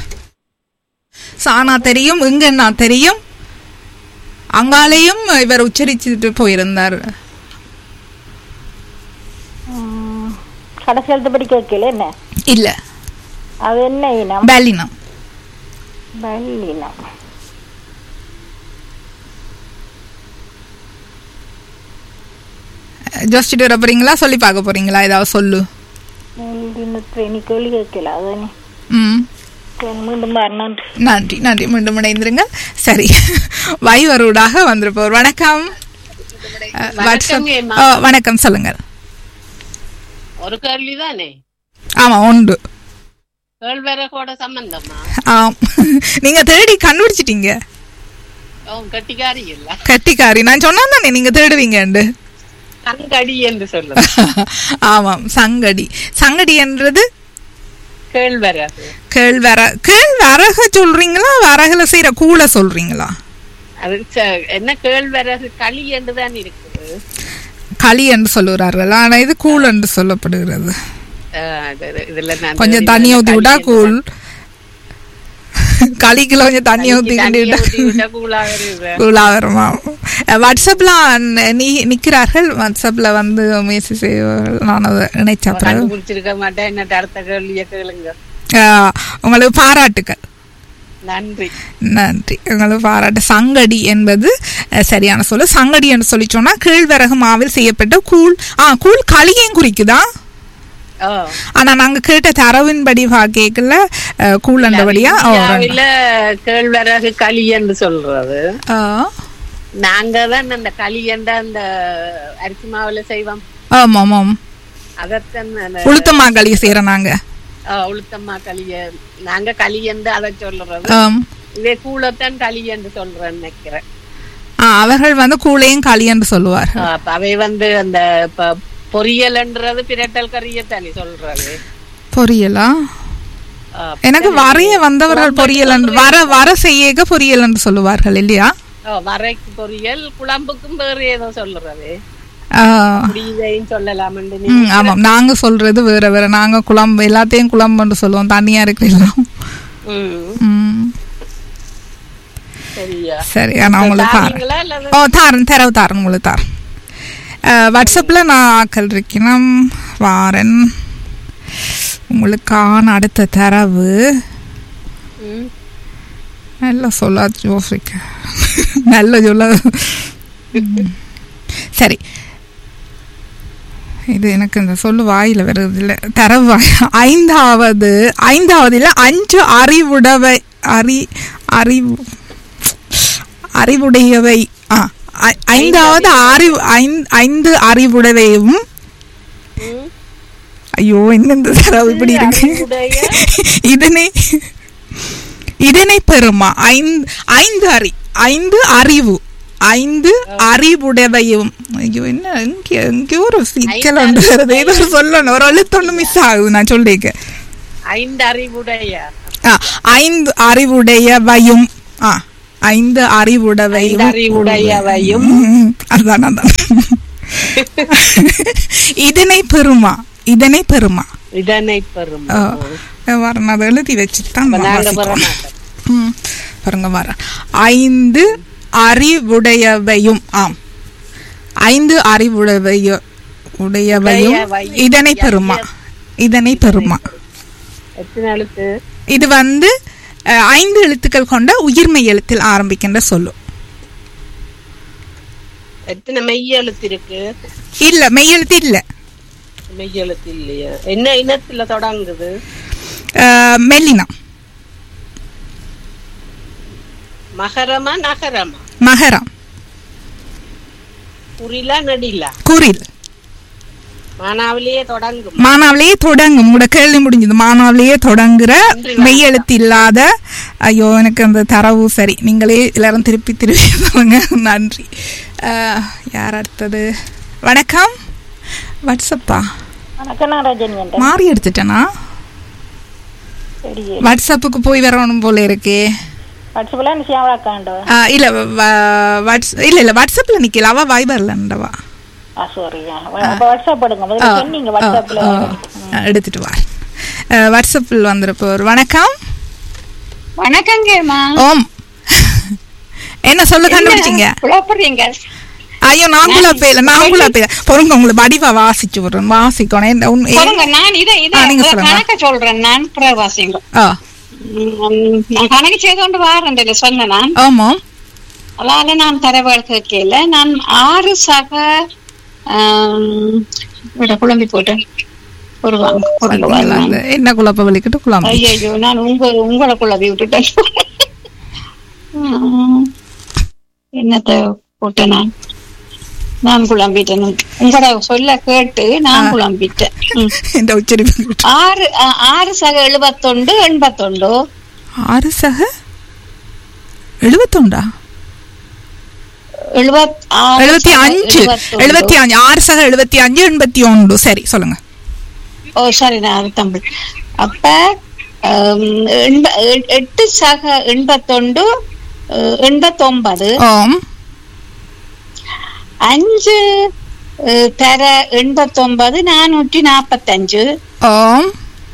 சானா தெரியும் இங்கன்னா தெரியும் அங்காலேயும் இவர் உச்சரிச்சுட்டு போயிருந்தார் ம். கடைசி எழுத்துப்படி கேட்கல என்ன இல்ல அது என்ன இனம் பேலினம் பல்லினம் ஜோசிச்சுட்டு வர போறீங்களா சொல்லி பார்க்க போறீங்களா ஏதாவது சொல்லு பல்லினத்துல இனி கேள்வி கேட்கல அதானே ம் சரி, மீண்டும் பாரு நன்றி நன்றி நன்றி மீண்டும் இணைந்திருங்க சரி வைவரூடாக வந்திருப்போர் வணக்கம் அஹ், வாட்ஸ்அப் ஏம்மா. ஆ, வணக்கம் சொல்லுங்கள் ஒரு கேள்வி தானே ஆமா உண்டு கேழ்வரகோட சம்பந்தமா ஆம் நீங்க தேடி கண்டுபிடிச்சிட்டீங்க அவன் கட்டிக்காரி இல்ல கட்டிக்காரி நான் சொன்னா தானே நீங்க தேடுவீங்கண்டு சங்கடி என்று சொல்லுது ஆமாம் சங்கடி சங்கடி என்றது கேழ்வரகு கேழ்வர கேழ்வரக சொல்றீங்களா வரகுல செய்யற கூழ சொல்றீங்களா அது ச- என்ன கேழ்வரகு களி என்று தான் இருக்குது களி என்று சொல்லுகிறார்கள் ஆனா இது கூழ் என்று சொல்லப்படுகிறது அஹ் இது- இது- இதுல நான் கொஞ்சம் தண்ணி ஊத்தி விட்டா கூழ் களிக்குள்ள கொஞ்சம் தண்ணி ஊத்தி தண்ணி விட்டா ஊத்தி விட்டா கூழா வருது கூழா வருமா வாட்ஸ்அப்ல நீ நிக்கிறார்கள் வாட்ஸ்அப்ல வந்து முயற்சி செய்வார்கள் நான் அதை இணைச்ச பிறகு கண்டுபிடிச்சிருக்க மாட்டேன் என்ன அடுத்த கேள்விய கேளுங்க ஆஹ், உங்களுக்கு பாராட்டுக்கள் நன்றி நன்றி உங்களுக்கு பாராட்டு சங்கடி என்பது அஹ், சரியான சொல்லு சங்கடி என்று சொல்லி சொன்னா கீழ்வரகு மாவில் செய்யப்பட்ட கூழ் ஆ கூழ் களியையும் குறிக்குதா ஓ ஆனா நாங்க கேட்ட தரவின்படி கேட்கல கூழ் என்றபடியா ஓ, ரெண்டு. இந்தியாவில கேழ்வரகு களி என்று சொல்றது ஆ, நாங்க தான் அந்த களி என்ற அந்த அரிசி மாவுல செய்வோம் ஆமாம் ஆமாம் அதத்தான் அந்த- உளுத்தமா களி செய்யறோம் நாங்க ஆ, உளுத்தம்மா களிய நாங்க களி என்று அதை சொல்றது ஆம். இதே கூழத்தான் களி என்று சொல்றேன்னு நினைக்கிறேன் ஆ, அவர்கள் வந்து கூழையும் களி என்று சொல்லுவார் ஆ, அப்ப அவை வந்து அந்த இப்ப பொரியல்ன்றது பிரட்டல் கறியத்தானே சொல்றது பொரியலா ஆ, எனக்கு வரைய வந்தவர்கள் பொரியல் என்று வர வர செய்யக பொரியல் என்று சொல்லுவார்கள் இல்லையா ஆ, வரைக்கு பொரியல் குழம்புக்கும் வேறு ஏதோ சொல்றது ஆ, அப்படி இதையும் சொல்லலாம் ம், ஆமாம் நாங்க சொல்றது வேற வேற நாங்க குழம்பு எல்லாத்தையும் குழம்புன்னு சொல்லுவோம் தண்ணியா இருக்கிறோம் ம் சரியா சரி நான் உங்களுக்கு தாரேன் தாரீங்களா அல்லது ஓ தாரன் தரவு தாரன் உங்களுக்கு தாரன் வாட்ஸ்அப்பில் நான் ஆக்கள் இருக்கணும் வாரன் உங்களுக்கான அடுத்த தரவு ம். நல்ல சொல்ல யோசிக்க நல்ல சொல்ல ம். சரி இது எனக்கு இந்த சொல்லு வாயில வருது இல்லை தரவு வாய் ஐந்தாவது ஐந்தாவது இல்லை அஞ்சு அறிவுடவை அறி அறிவு அறிவுடையவை ஆ, ஐ- ஐந்தாவது அறிவு ஐந்து ஐந்து அறிவுடையவையும் ம். ஐயோ என்ன இந்த தரவு இப்படி இருக்கு அறிவுடைய இதனை இதனை பெறுமா ஐந்து ஐந்து அறி ஐந்து அறிவு ஐந்து அறிவுடையவையும் ஐயோ என்ன இங்க இங்க ஒரு சிக்கல் ஒன்று வருது ஏதோ ஒரு சொல்லணும் ஒரு எழுத்தொன்று மிஸ் ஆகுது நான் சொல்லிக்க ஐந்து அறிவுடைய ஆ, ஐந்து அறிவுடையவையும் ஆ ஐந்து ஐந்து அறிவுடையவையும் அறிவுடையவையும் ம், அதான் அதான் இதனை பெறுமா இதனை பெறுமா இதனை பெறும் ஆ, வரேன் அதை எழுதி வச்சுட்டு தான் அப்ப நான் நாங்க பெற வாசிக்கிறேன். மாட்டோம் ம், பாருங்க வர ஐந்து அறிவுடையவையும் ஆம் ஐந்து அறிவுடையவையோ உடையவையும் உடையவையும் இதனை பெறுமா இதனை பெறுமா எத்தனை எழுத்து இது வந்து அஹ், ஐந்து எழுத்துக்கள் கொண்ட உயிர்மெய் எழுத்தில் ஆரம்பிக்கின்ற சொல்லு எத்தனை மெய் எழுத்து இருக்கு இல்ல மெய் எழுத்து இல்ல மெய் எழுத்து இல்லையா என்ன இனத்துல தொடங்குது அஹ், மெல்லினா மகரமா நகரமா மகரம் குறிலா நடிலா குரில் மானாவிலேயே தொடங்கும் மானாவிலேயே தொடங்கும் உங்களோட கேள்வி முடிஞ்சது மானாவிலேயே தொடங்குற மெய் எழுத்து இல்லாத ஐயோ எனக்கு அந்த தரவு சரி நீங்களே எல்லாரும் திருப்பி திருப்பி சொல்லுங்க நன்றி அஹ், யார் அடுத்தது வணக்கம் வாட்ஸ்அப்பா வணக்கம் நான் ரஜினி என்றேன் மாறி எடுத்துட்டேனா சரி வாட்ஸ்அப்புக்கு போய் வரணும் போல இருக்கே வாட்ஸ்அப்ல என்ன சியாவளாக்காண்டோ ஆ, இல்ல வ- வாட்ஸ் இல்ல இல்ல வாட்ஸ்அப்ல நிக்கல அவ வைபர்லண்டவா ஆ சாரியா அப்ப வாட்ஸ்அப் எடுங்க முதல்ல சொன்னீங்க வாட்ஸ்அப்ல எடுத்துட்டு வா வாட்ஸ்அப்பில் வந்திருப்ப ஒரு வணக்கம் வணக்கங்கம்மா ஓம் என்ன சொல்ல கண்டுபிடிச்சீங்க குழப்பறீங்க ஐயோ நான் குழப்பையில நான் குழப்பையில பொறுங்க உங்களை வடிவா வாசிச்சு விடுறேன் வாசிக்கணும் என்ன உண்மை- பாருங்க நான் இதை இதை ஆ, நீங்க சொல்லுங்க. கணக்க சொல்றேன் நான் பிரவாசிங்க ஆ நான் கணக்கு செய்து கொண்டு வாரேன் சொன்னேன் நான் ஆமாம் அதால நான் தரவுகள் கேட்கல நான் ஆறு சக ஆம், விட குழம்பி போட்டேன் ஒரு வாங்க கொடுங்க பாத்தீங்களா, வாங்க. அந்த என்ன குழப்ப வலிக்கிட்டு குழம்பு ஐயையோ நான் உங்க உங்களை குழம்பி விட்டுட்டேன் ஆம், என்னத்த போட்டேன் நான் நான் குழம்பிட்டேன் உங்களோட சொல்ல கேட்டு நான் குழம்பிட்டேன் ம். இந்த உச்சரிப்பு ஆறு ஆ- ஆறு சக எழுபத்தொண்டு எண்பத்தொண்டு ஆறு சக எழுபத்தொண்டா எழுபத் ஆறு எழுபத்தி சக அஞ்சு எழுபத்தொன்று. எழுபத்தி அஞ்சு ஆறு சக எழுபத்தி அஞ்சு எண்பத்தி ஒன்று சரி சொல்லுங்க ஓ சாரி நான் அது தமிழ் அப்ப ஆம், எண்ப- எ- எட்டு சக எண்பத்தொண்டு அஹ், எண்பத்தொன்பது ஆம் அஞ்சு அஹ், தர எண்பத்தொன்பது நானூற்றி நாற்பத்தஞ்சு ஆம்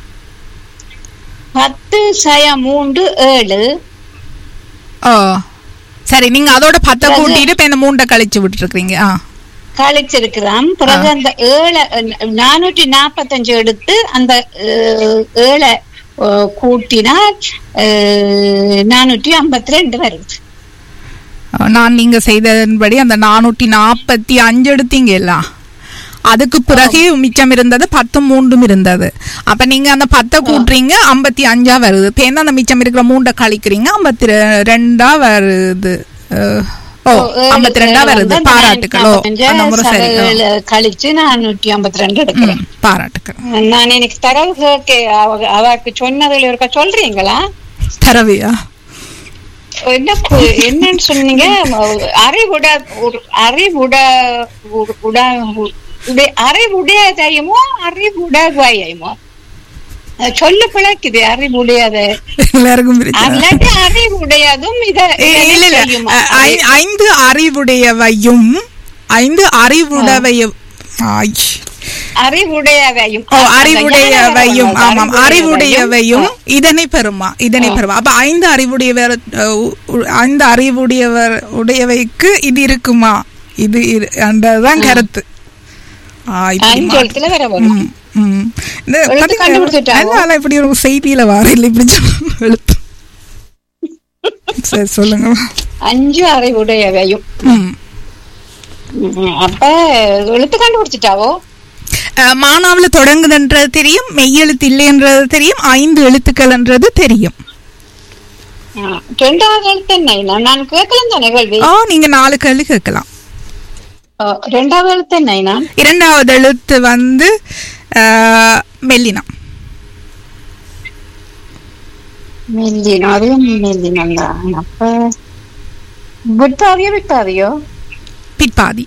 பத்து சய மூன்று ஏழு ஓ சரி நீங்க அதோட பத்தை பிறகு- கூட்டிட்டு இப்ப இந்த மூண்டை கழிச்சு விட்டுருக்கீங்க ஆ கழிச்சிருக்கிறோம் பிறகு அந்த ஏழை நானூற்றி நாற்பத்தஞ்சு எடுத்து அந்த அஹ், ஏழை அஹ், கூட்டினா அஹ், நானூற்றி ஐம்பத்தி ரெண்டு வருது நான் நீங்க செய்ததன்படி அந்த நானூற்றி நாற்பத்தி அஞ்சு எடுத்தீங்கல்ல அதுக்கு பிறகு மிச்சம் இருந்தது பத்து மூன்றும் இருந்தது அப்ப நீங்க அந்த பத்தை கூட்டுறீங்க ஐம்பத்தி அஞ்சா வருது இப்ப என்ன அந்த மிச்சம் இருக்கிற மூண்டை கழிக்கிறீங்க ஐம்பத்தி ரெ- ரெண்டா வருது அஹ், ஓ ஏழு- ஐம்பத்தி ரெண்டா ஏழு வருது வந்து அந்த பாராட்டுக்கள் ஓ 55 அந்த முறை சரி சக ஓ. ஏழு கழிச்சு நானூற்றி ஐம்பத்தி ரெண்டு எடுக்கிறேன் ம், பாராட்டுக்கள் நான் எனக்கு தரவு கேட்க அவ- அவக்கு சொன்னதுல இருக்க சொல்றீங்களா தரவியா என்ன கு- என்னன்னு சொன்னீங்க அறிவுட ஒரு- அறிவுட உ- உட உடை- அறிவுடையதையுமோ அறிவுடவையுமோ அது சொல்ல பிழைக்குது அறிவுடையது எல்லாருக்கும் பிரச்சனை அல்லாட்டி அறிவுடையதும் இத ஏ, இதை இல்ல இல்ல செய்யுமா? அ- ஐ- ஐந்து அறிவுடையவையும் ஐந்து அறிவுடையவைய ஆய். அறிவுடையவையும் ஓ அந்த அறிவுடையவையும் ஞானவரங்கள் ஆமாம் அறிவுடையவையும் இதனை பெறுமா இதனை பெறுமா அப்ப ஐந்து அறிவுடையவர் அஹ், உ- ஐந்து அறிவுடையவர் உடையவைக்கு இது இருக்குமா இது இரு- என்றதுதான் கருத்து ஆ, இப்படி அஞ்சு மாற்று- எழுத்துல வர வரும் ம், ம். இந்த எழுத்து பாத்தீங்களா, கண்டுபிடிச்சிட்டாவோ? அதனால இப்படி ஒரு செய்தியில வர இல்லை இப்படி சொல்ல- எழுத்து சரி சொல்லுங்க அஞ்சு அறிவுடையவையும் ம் ம், அப்ப எழுத்து கண்டுபிடிச்சிட்டாவோ அஹ், மானாவுல தொடங்குதுன்றது தெரியும் மெய்யெழுத்து இல்லைன்றது தெரியும் ஐந்து எழுத்துக்கள்ன்றது தெரியும் ஆ, ரெண்டாவது எழுத்து என்ன நான் நான் கேட்கலாம் தானே கேள்வி ஆ நீங்க நாலு கேள்வி கேட்கலாம் ஆ, ரெண்டாவது எழுத்து என்ன நான் இரண்டாவது எழுத்து வந்து அஹ், மெல்லினம் மெல்லினம் அதுவும் மெல்லினம் தான் அப்ப விட்டாதியோ விட்டாதியோ பிற்பாதி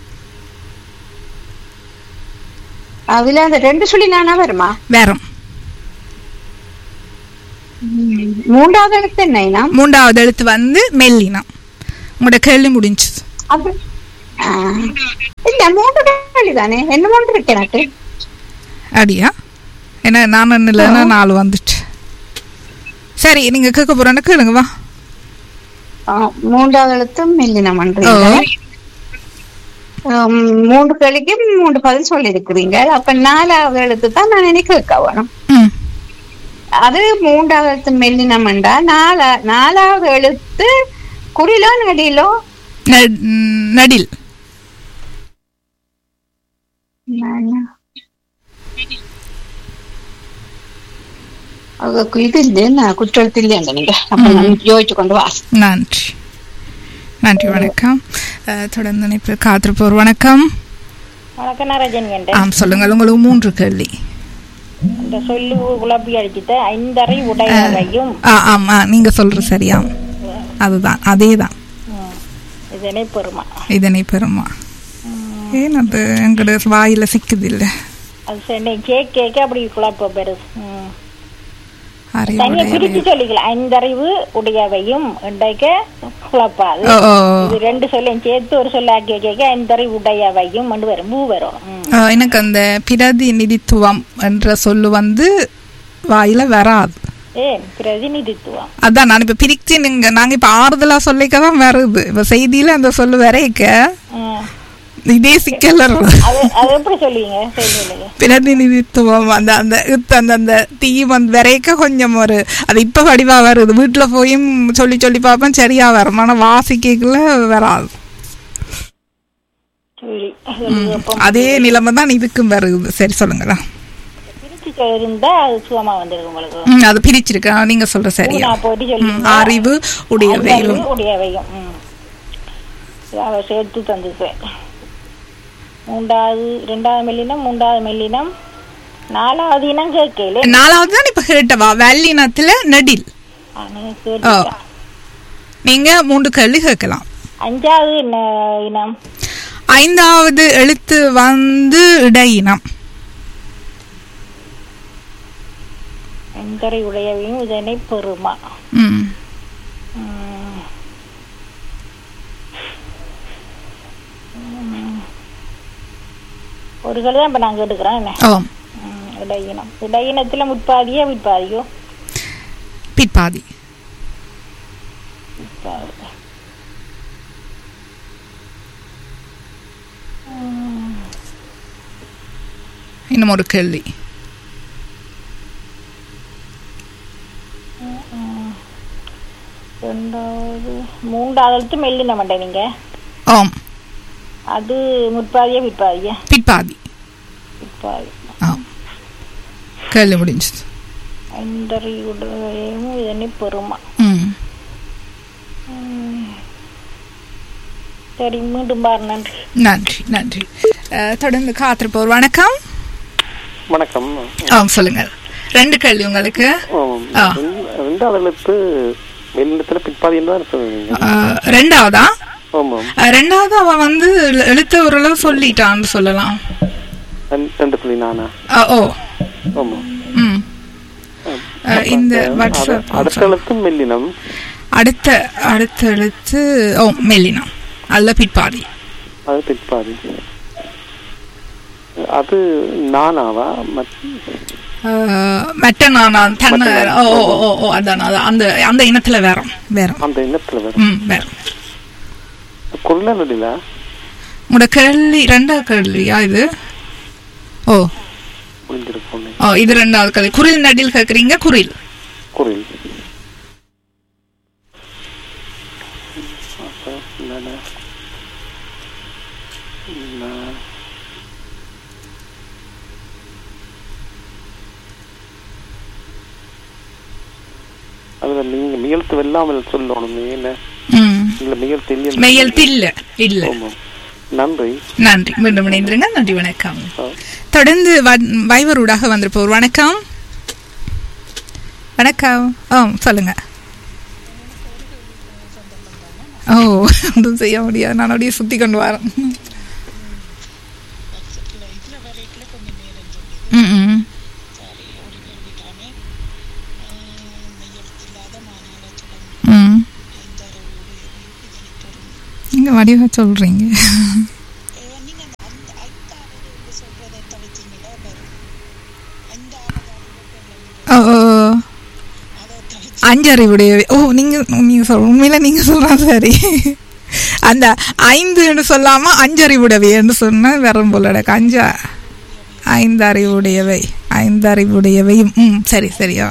அதுல அந்த ரெண்டு சொல்லி நானா வருமா வேறம் மூன்றாவது எழுத்து என்ன மூன்றாவது எழுத்து வந்து மெல்லினம் உங்களோட கேள்வி முடிஞ்சது அது ஆ, இல்ல மூன்று கேள்வி தானே என்ன மூன்று இருக்கு எனக்கு அப்படியா என்ன நான் ஒன்றும் இல்லைன்னா நாலு வந்துட்டு சரி நீங்க கேட்க போறேன்னு கேளுங்க வா ஆ, மூன்றாவது எழுத்து மெல்லினம் ஓ மூன்று கேள்விக்கு மூன்று பதில் சொல்லி இருக்கிறீங்க அப்ப நாலாவது எழுத்து தான் நான் எனக்கு கேட்க வேணும் ம் அது மூன்றாவது எழுத்து மெல்லினம்ண்டா நாலா நாலாவது எழுத்து குறிலோ நடிலோ ந- ம், நடில் அதுக்கு இது இல்லையா குற்றெழுத்து இல்லையா நீங்க அப்ப நான் யோசிச்சு கொண்டு வா நன்றி நன்றி வணக்கம் அஹ், தொடர்ந்து இணைப்பு காத்திருப்போர் வணக்கம் வணக்கம் நான் ரஜினி என்றேன் ஆம் சொல்லுங்கள் உங்களுக்கு மூன்று கேள்வி இந்த சொல்லு குழப்பி அடிச்சுட்டு ஐந்தரை உடையவையும் ஆ ஆமா நீங்க சொல்றது சரியா அதுதான் அதே தான் ம், இதனை பெருமா இதனை பெறுமா ஏன் அது எங்களோட வாயில சிக்குது இல்ல அது சரி கேக் கேட்க அப்படி குழப்பம் பெருசு ம். தனியா அறிவுடைய பிரிச்சு சொல்லிக்கலாம் ஐந்தறிவு உடையவையும் இன்றைக்கு குழப்பாது ஓ ஓ இது ரெண்டு சொல்லையும் சேர்த்து ஒரு சொல்லாக்கி கேட்க ஐந்தறிவு உடையவையும் மண்டு வரும் மூ வரும் ம். ஆ, எனக்கு அந்த பிரதிநிதித்துவம் என்ற சொல்லு வந்து வாயில வராது ஏன் பிரதிநிதித்துவம் அதான் நான் இப்ப பிரிச்சு நீங்க நாங்க இப்ப ஆறுதலா சொல்லிக்க தான் வருது இப்ப செய்தியில அந்த சொல்லு வரைக்க ம். இதே சிக்கல் அது அது எப்படி சொல்லுவீங்க சரி சொல்லுங்க பிரதிநிதித்துவம் அந்த அந்த இத்து அந்த அந்த தீ வந்து வரைக்க கொஞ்சம் ஒரு அது இப்ப வடிவா வருது வீட்டுல போயும் சொல்லி சொல்லி பார்ப்பேன் சரியா வரும் ஆனா வாசிக்கல வராது சரி அது அப்போ அதே நிலைமை தான் இதுக்கும் வருது சரி சொல்லுங்களா பிரிச்சு இருந்தா அது சுகமா வந்துருக்கு உங்களுக்கு ம், அது பிரிச்சிருக்கேன் நீங்க சொல்ற சரியா நான் போட்டு ம், சொல்லுங்க அறிவு உடையவையும் உடையவையும் ம் அவ சேர்த்து தந்துச்சு மூன்றாவது ரெண்டாவது மெல்லினம் மூன்றாவது மெல்லினம் நாலாவது இனம் கேட்கல நாலாவது தான் இப்ப கேட்டவா வல்லினத்துல நெடில் ஓ நீங்க மூன்று கேள்வி கேட்கலாம் அஞ்சாவது என்ன இனம் ஐந்தாவது எழுத்து வந்து இடையினம் எந்தரை உடையவையும் இதனை பெறுமா ம் ம். ம். ஒரு கல் தான் இப்போ நான் கேட்டுக்கிறேன் என்ன ஓம் ம், இடையினம் இடையினத்தில் முற்பாதியா விற்பாதியோ பிற்பாதி விற்பாதி ம். இன்னும் ஒரு கேள்வி ம். ரெண்டாவது மூன்றாவது எழுத்து மெல்லின மாட்டேன் நீங்க ஓம் அது முற்பாதியா விற்பாதியா பிற்பாதி விற்பாதி ஆம் கேள்வி முடிஞ்சது எந்தரை உடையவையும் இதனை பெறுமா ம் ம். சரி மீண்டும் பாரு நன்றி நன்றி நன்றி அஹ், தொடர்ந்து காத்திருப்போர் வணக்கம் வணக்கம் ஆ சொல்லுங்கள் ரெண்டு கேள்வி உங்களுக்கு ஆம். ஆ. ரெண்டு- ரெண்டாவது எழுத்து வெளிநிலத்துல பிற்பாதின்னு தான் சொன்னீங்க அஹ், ரெண்டாவதா ஆமாம் அஹ், ரெண்டாவது அவ வந்து எழு- எழுத்த ஓரளவு சொல்லிட்டான்னு சொல்லலாம் ரெண்டு- ரெண்டு புள்ளி நானா அஹ், ஓ ஆமாம் ம் அஹ், இந்த அது- வாட்ஸ்அப் அடுத்த எழுத்து மெல்லினம் அடுத்த அடுத்த எழுத்து ஓ மெல்லினம் அல்ல பிற்பாதி அது பிற்பாதி அது நானாவா மத்- அஹ், மற்ற நான் தன்னை மற்ற ஓ ஓ, ஓ ஓ அதான் அதான் அந்த அந்த இனத்துல வேற வேற அந்த இனத்துல வரும் ம் வேற கொள்ள நடில உங்களோட கேள்வி ரெண்டாவது கேள்வியா இது ஓ முடிஞ்சிருக்கும் ஓ இது ரெண்டாவது கேள்வி குரில் நடில் கேக்குறீங்க குரில் குரில் அப்ப என்னடா? நா- அதுல நீங்க மியல்த்து வெல்லாமல் சொல்லணும் என்ன ம் இல்ல மியல்த்து இல்ல மெய்யல் இல்ல இல்ல ஆமாம். நன்றி நன்றி மீண்டும் இணைந்திருங்க நன்றி வணக்கம் ஆ. தொடர்ந்து வ- வைவரூடாக வந்திருப்போர் வணக்கம் வணக்கம் ஓ சொல்லுங்க ஓ ஒன்றும் செய்ய முடியாது நான் அப்படியே சுத்தி கொண்டு வரேன் ம், ம். ம். நீங்க வடிவா சொல்றீங்க ஓ ஓ, ஓ. அஞ்சறிவுடைய ஓ நீங்க நீங்க சொல் உண்மையில நீங்க சொல்றா சரி அந்த ஐந்துன்னு சொல்லாம அஞ்சறிவுடையவைன்னு சொன்னா வரும் போல எனக்கு அஞ்சா ஐந்து அறிவுடையவை ஐந்து அறிவுடையவையும் ம் சரி சரியா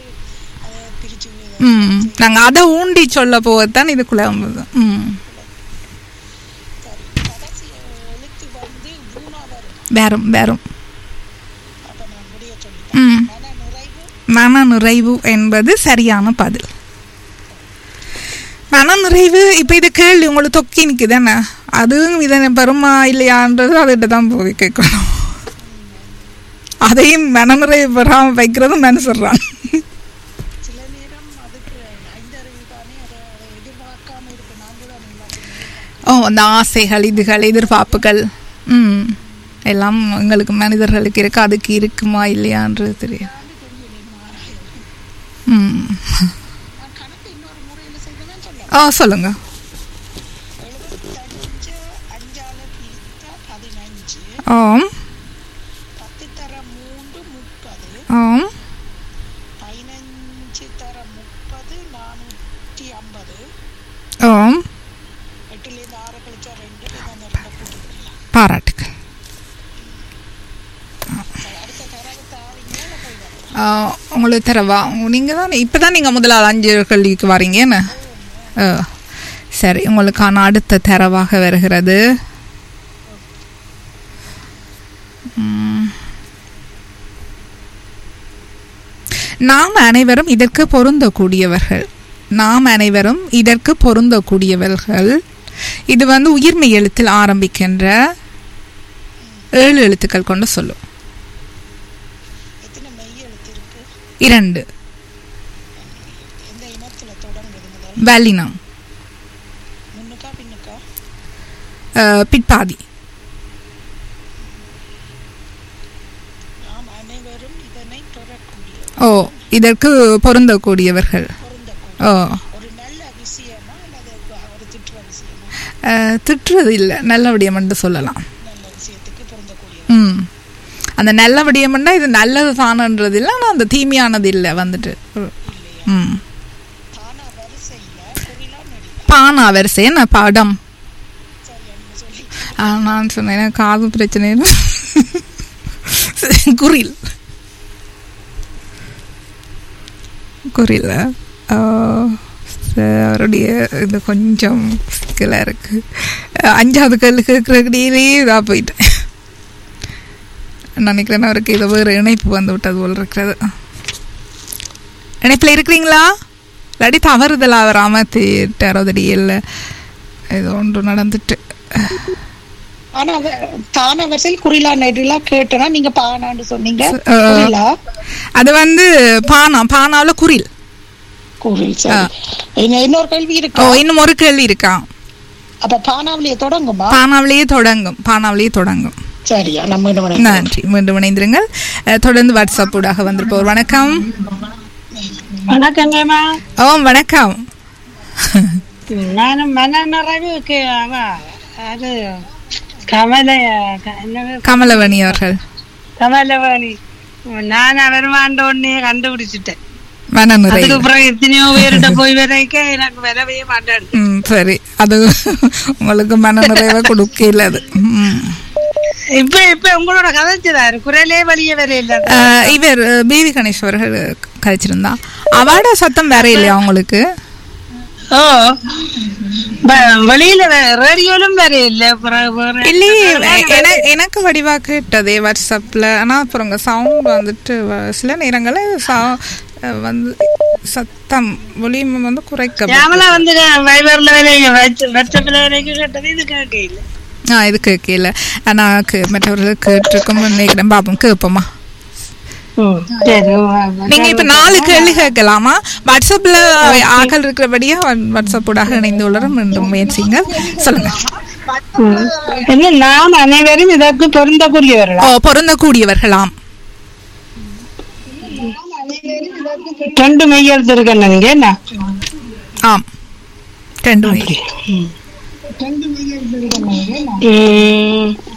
ம் நாங்க அதை ஊண்டி சொல்ல போகத்தான் இதுக்குள்ள வந்தது ம் வேறும் வேறும் ம் மன நிறைவு என்பது சரியான பதில் மன நிறைவு இப்போ இது கேள்வி உங்களுக்கு தொக்கி நிற்குதானே அதுவும் இதனை பெருமா இல்லையான்றது அதுகிட்ட தான் போய் கேட்கணும் அதையும் மன நிறைவு பெறாமல் வைக்கிறதும் மனுஷர்றான் ஓ அந்த ஆசைகள் இதுகள் எதிர்பார்ப்புகள் ம் எல்லாம் எங்களுக்கு மனிதர்களுக்கு இருக்கு அதுக்கு இருக்குமா இல்லையான்றது தெரியும் ம் ஆ சொல்லுங்க ஆம் ஆம் ஆம் பாராட்டுக்கள் ஆ, உங்களுக்கு தரவா நீங்கள் தான் இப்போ தான் நீங்கள் முதலாவது அஞ்சு கல்விக்கு வரீங்க என்ன ஆ, சரி உங்களுக்கான அடுத்த தரவாக வருகிறது ம். நாம் அனைவரும் இதற்கு பொருந்தக்கூடியவர்கள் நாம் அனைவரும் இதற்கு பொருந்தக்கூடியவர்கள் இது வந்து உயிர்மெய் எழுத்தில் ஆரம்பிக்கின்ற ஏழு எழுத்துக்கள் கொண்ட சொல்லும் இரண்டு வல்லினம் அஹ், பிற்பாதி ஓ இதற்கு பொருந்தக்கூடியவர்கள் ஓ அஹ், திட்டுறது இல்லை நல்ல விடயம்னு சொல்லலாம் ம் அந்த நல்ல விடயம்னா இது நல்லது தானன்றது இல்லை ஆனால் அந்த தீமையானது இல்லை வந்துட்டு ம் பானா வரிசை என்ன படம் ஆ, நான் சொன்னேன் எனக்கு காது பிரச்சனை இல்லை. குரில் குரில் ஆ, ச- அவருடைய இது கொஞ்சம் சிக்கலாக இருக்கு அஞ்சாவது கல்லு கேட்குறக்கிடையிலே இதாக போயிட்டேன் நினைக்கிறேன் அவருக்கு இது வேறு இணைப்பு வந்து விட்டது போல் இருக்கிறது இணைப்பில் இருக்கிறீங்களா இல்லாட்டி தவறுதலா வராமல் தீட்டாரோதடி இல்லை ஏதோ ஒன்று நடந்துட்டு ஆனா அவ- தான வரிசையில் குறிலா நெடுலா கேட்டனா நீங்க பானான்னு சொன்னீங்க அஹ், குறிலா அது வந்து பானா பானாவில் குரில் குறில் சரி இன்ன- இன்னொரு கேள்வி ஓ இருக்கா இன்னும் ஒரு கேள்வி இருக்கா அப்ப பானாவிலேயே தொடங்குமா பானாவிலேயே தொடங்கும் பானாவிலேயே தொடங்கும் சரியா நம்ம என்ன பண்ண நன்றி மீண்டும் இணைந்திருங்கள் அஹ், தொடர்ந்து வாட்ஸ்அப் ஊடாக வந்திருப்போர் வணக்கம் வணக்கங்கம்மா ஓ வணக்கம் நானும் மன நிறைவுக்கு அவ அது கமல க- என்னது? கமலவணி அவர்கள் கமலவாணி நான் அவர் உடனே கண்டுபிடிச்சிட்டேன் மன அதுக்கு நிறைவு அப்புறம் எத்தனையோ பேர்கிட்ட போய் வரைக்க எனக்கு வரவே மாட்டேன் ம் சரி அது உங்களுக்கு மன நிறைவை கொடுக்கல அது ம். இப்ப இப்ப உங்களோட கதைச்சுதாரு குரலே வழிய வர இல்ல அஹ், இவர் அஹ், பிவி கணேஷ் அவர்கள் கழிச்சிருந்தா அவாட சத்தம் வேற இல்லையா உங்களுக்கு ஓ வ- வெளியில வே- ரேடியோலும் வேற இல்ல அப்புறம் வேற- இல்லையே என- எனக்கு வடிவா கேட்டதே வாட்ஸ்அப்ல ஆனா அப்புறம் சவுண்ட் வந்துட்டு வ- சில நேரங்களில் சவு- அஹ் வந்து சத்தம் ஒலியும் வந்து குறைக்க ஞாபகம் வந்து வைபர்ல வரைக்கும் வாட்ஸ்அப்ல வரைக்கும் கேட்டது இது கேட்க இல்ல ஆ இது கேட்கல நான் மற்றவர்கள் கேட்டிருக்கோம் நினைக்கிறேன் பாப்போம் கேட்போமா சரி நீங்க இப்ப நாலு கேள்வி கேட்கலாமா வாட்ஸ்அப்ல ஆக்கள் இருக்கிறபடியா வாட்ஸ்அப் ஊடாக இணைந்து உள்ளரும் மீண்டும் முயற்சிங்க சொல்லுங்க என்ன நாம் அனைவரும் இதற்கு பொருந்தக்கூடியவர்களா ஓ பொருந்தக்கூடியவர்களாம் ரெண்டு மெய்யெழுத்து இருக்கேன் நீங்க என்ன ஆம் ரெண்டு மணி ம்.